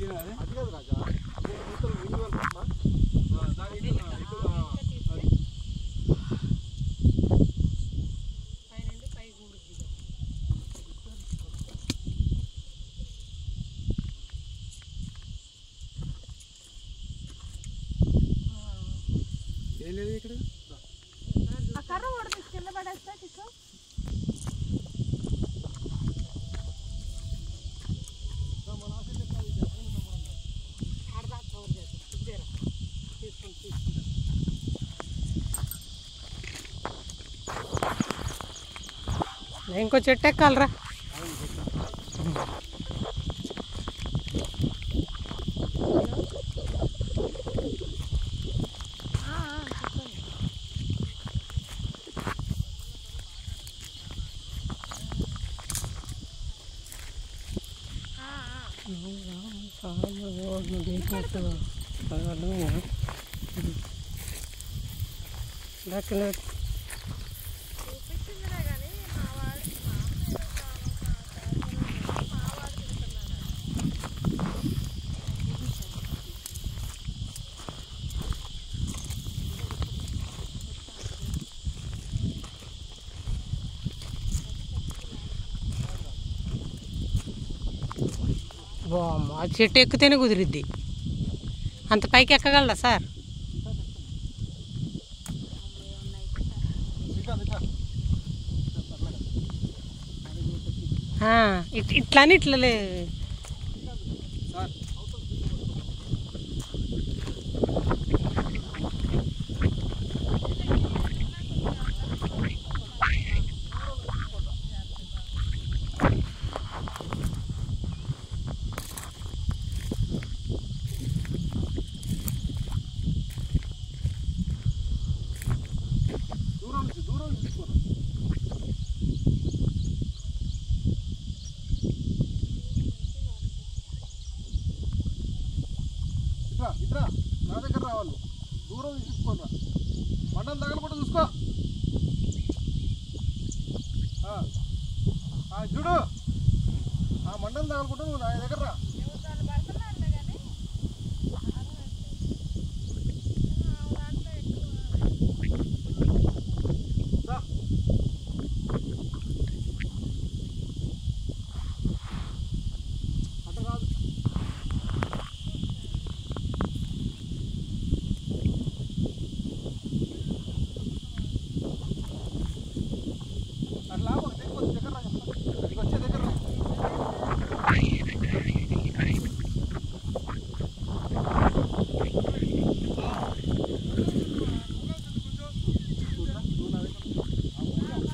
అది కాదు రాజా మొత్తం ఇల్లు అనుకుంటున్నా దాని ఇటు, ఆ, ఇటు, ఆ, అది. పైనుండి పైకి ఊడుద్ది ఇక. ఏం లేదు ఇక్కడ ఆ కర్ర కూడా తీసి కింద పడేస్తా కిషో ఆడదాకా కవర్ చేద్దాం ఇదేరా తీసుకుంటా తీసుకుంటా ఇంకో చెట్టు ఎక్కాలరా దక్కన చూపించిందిలే కానీ మా వాడికి మా వాడు తింటున్నాడు బామ్మ ఆ చెట్టు ఎక్కితేనే కుదిరిద్ది అంత పైకి ఎక్కగలరా సార్ ఇంకా ఇంకా ఆ, ఇట్- ఇట్లా అని ఇట్లా లే సార్ దూరం నుంచి దూరం నుంచి తీసుకోరా ఇట్రా ఇట్రా నా దగ్గర రావాలి దూరం నుంచి తీసుకోరా మండలం తగలకుండా చూసుకో ఆ. ఆ, చూడు ఆ మండలం తగలకుండా నువ్వు నా దగ్గర రా ఎవరు పడుతున్నారులే కానీ దాంట్లో ఎక్కువ రా. అట్ట కాదు అట్లా ఒక దగ్గర వచ్చి దగ్గర రా చెప్తా. ఇదిగో వచ్చే దగ్గర రా. చూడురా, నువ్వు నా దగ్గర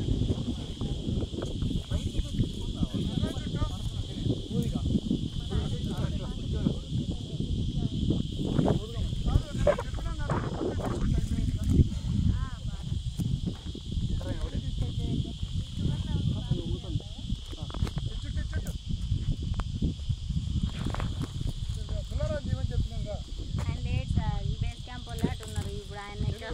ఆయన లేట్ సార్ ఈ బేస్ క్యాంప్ వాళ్ళు అటు ఉన్నారు ఇప్పుడు ఆయన ఎక్కడ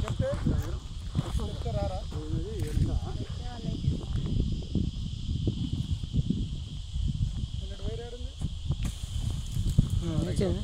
వచ్చిందా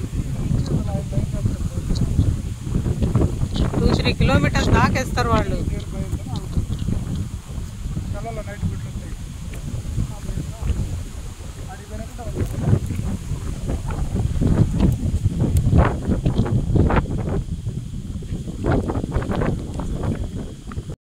టూ త్రీ కిలోమీటర్స్ దాకేస్తారు వాళ్ళు